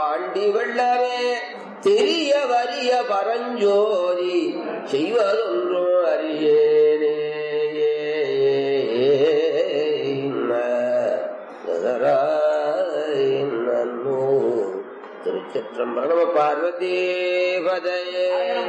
aunty வெள்ளமே தெரிய வரிய பரஞ்சோதி செய்வதொன்றும் அறியேனே நன்னோ திருச்சிற்றம்பலம் நம பார்வதி பதையே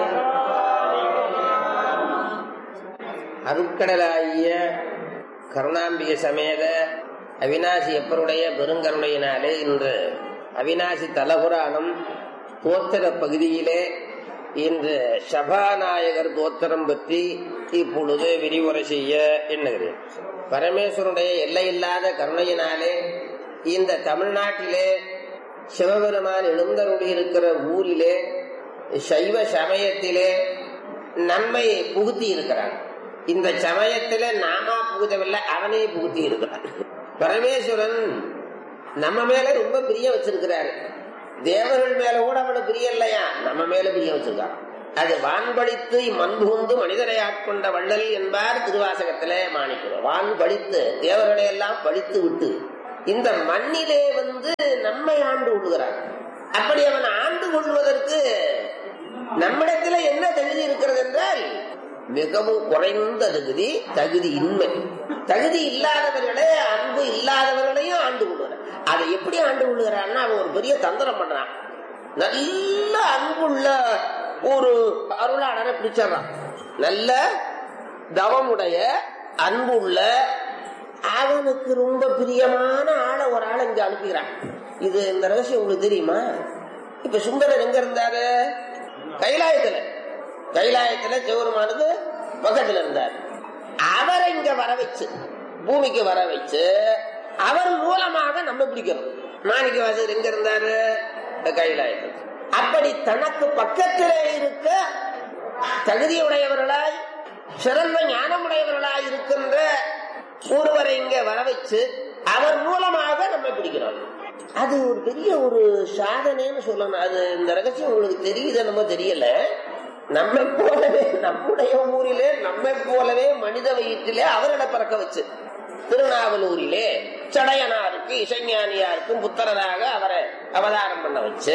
அருட்கடலாகிய கருணாம்பிகை சமேத அவினாசி எப்பருடைய பெருங்கருணையினாலே இன்று அவினாசி தலபுராணம் தோத்திர பகுதியிலே இன்று சபாநாயகர் தோத்திரம் பற்றி இப்பொழுது விரிவுரை செய்ய எண்ணுகிறேன் பரமேஸ்வருடைய எல்லையில்லாத கருணையினாலே இந்த தமிழ்நாட்டிலே சிவபெருமான் எழுந்தருளி இருக்கிற ஊரிலே சைவ சமயத்திலே நன்மை புகுத்தி இருக்கிறான் இந்த சமயத்துல நாமா புகுதவில்லை அவனே புகுத்தி இருக்கிறான் பரமேஸ்வரன் நம்ம மேல ரொம்ப பிரியம் வச்சிருக்கிறாரு தேவர்கள் மேல கூட அவனுக்கு பிரியம் இல்லையா நம்ம மேல பிரியம் வச்சிருக்கான் அது வான்படித்து மண்புகுந்து மனிதரை ஆட்கொண்ட வள்ளல் என்பார் திருவாசகத்திலே மாணிக்கிறோம் வான் படித்து தேவர்களை எல்லாம் படித்து விட்டு இந்த மண்ணிலே வந்து நம்மை ஆண்டு கொள்ளுகிறான் அப்படி அவன் ஆண்டு கொள்வதற்கு நம்மிடத்துல என்ன தகுதி இருக்கிறது என்றால் மிகவும் குறைந்த தகுதி தகுதி இன்மை தகுதி இல்லாதவர்களே அன்பு இல்லாதவர்களையும் ஆண்டு கொள்கிறான் அதை எப்படி ஆண்டு கொள்கிறான்னா அவன் ஒரு பெரிய தந்திரம் பண்றான் நல்ல அன்புள்ள ஒரு அருளாளரை பிடிச்சிடறான் நல்ல தவமுடைய அன்புள்ள அவனுக்கு ரொம்ப பிரியமான ஆளை ஒரு ஆளை இங்க அனுப்புகிறான் இது இந்த ரகசியம் உங்களுக்கு தெரியுமா இப்ப சுந்தரர் எங்க இருந்தாரு கைலாயத்துல கைலாயத்துல சிவருமானது பக்கத்துல இருந்தார் அவரை இங்க வர வச்சு பூமிக்கு வர வச்சு அவர் மூலமாக நம்ம பிடிக்கணும் மாணிக்க வாசகர் எங்க இருந்தாரு கைலாயத்தில் அப்படி தனக்கு பக்கத்திலே இருக்க தகுதியுடையவர்களாய் சிறந்த ஞானமுடையவர்களாய் இருக்கின்ற ஒருவரை இங்க வர வச்சு அவர் மூலமாக நம்ம பிடிக்கிறோம் அது ஒரு பெரிய ஒரு சாதனைன்னு சொல்லணும் அது இந்த ரகசியம் உங்களுக்கு தெரியுது என்னமோ தெரியல நம்மை போலவே நம்முடைய ஊரிலே நம்மை போலவே மனித வயிற்றிலே அவர்களை பிறக்க வச்சு திருநாவலூரிலே சடையனாருக்கு இசைஞானியாருக்கும் புத்தரராக அவரை அவதாரம் பண்ண வச்சு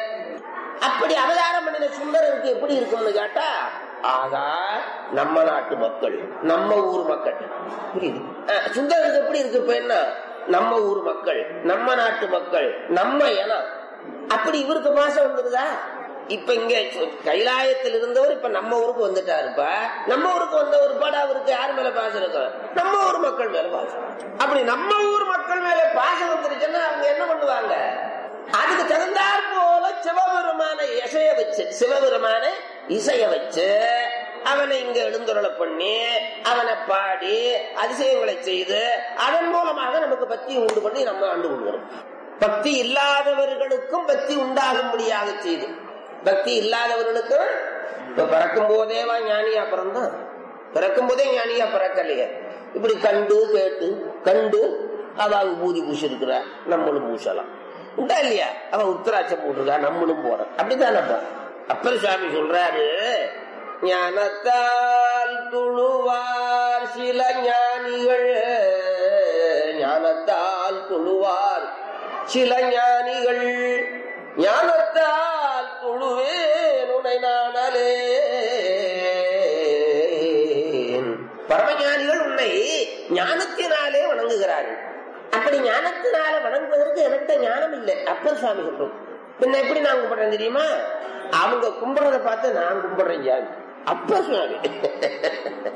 அப்படி அவதாரம் பண்ணின சுந்தரருக்கு எப்படி இருக்கும்னு கேட்டா ஆகா நம்ம நாட்டு மக்கள் நம்ம ஊர் மக்கள் புரியுது சுந்தரருக்கு எப்படி இருக்கு இப்ப என்ன நம்ம ஊர் மக்கள் நம்ம நாட்டு மக்கள் நம்ம இனம் அப்படி இவருக்கு பாசம் வந்துருதா இப்ப இங்க கைலாயத்தில் இருந்தவர் இப்ப நம்ம ஊருக்கு வந்துட்டாருப்பா நம்ம ஊருக்கு வந்த ஒரு பாடு அவருக்கு யார் மேல பாசம் இருக்கும் நம்ம ஊர் மக்கள் மேல பாசம் அப்படி நம்ம ஊர் மக்கள் மேல பாசம் வந்துருச்சுன்னா அவங்க என்ன பண்ணுவாங்க அதுக்கு தகுந்தாற் போல சிவபெருமான இசைய வச்சு சிவபெருமான இசைய வச்சு அவனை இங்க எழுந்துருள பண்ணி அவனை பாடி அதிசயங்களை செய்து அதன் மூலமாக நமக்கு பக்தி உண்டு பண்ணி நம்ம ஆண்டு கொள்கிறோம் பக்தி இல்லாதவர்களுக்கும் பக்தி உண்டாகும்படியாக செய்து பக்தி இல்லாதவர்களுக்கும் இப்ப பிறக்கும் போதேவா ஞானியா பிறந்தான் பிறக்கும் போதே ஞானியா பிறக்கலையே இப்படி கண்டு கேட்டு கண்டு அவ பூதி பூசிருக்கிறா நம்மளும் பூசலாம் உண்டா இல்லையா அவன் உத்தராட்சம் போட்டிருக்கா நம்மளும் போறோம் அப்படித்தானப்பா அப்பர் சுவாமி சொல்றாரு ஞானத்தால் துழுவார் சில ஞானிகள் ஞானத்தால் துழுவார் சில ஞானிகள் ஞானத்தால் துழுவே நுனை நானலே பரமஞானிகள் உன்னை ஞானத்தினாலே வணங்குகிறார்கள் அப்படி ஞானத்தினால வணங்குவதற்கு என்கிட்ட ஞானம் இல்லை அப்பர் சுவாமி சொல்றோம் பின்ன எப்படி நான் கும்பிடுறேன் தெரியுமா அவங்க கும்பிடுறத பார்த்து நான் கும்பிடுறேன் ஜாமி அப்பர் சுவாமி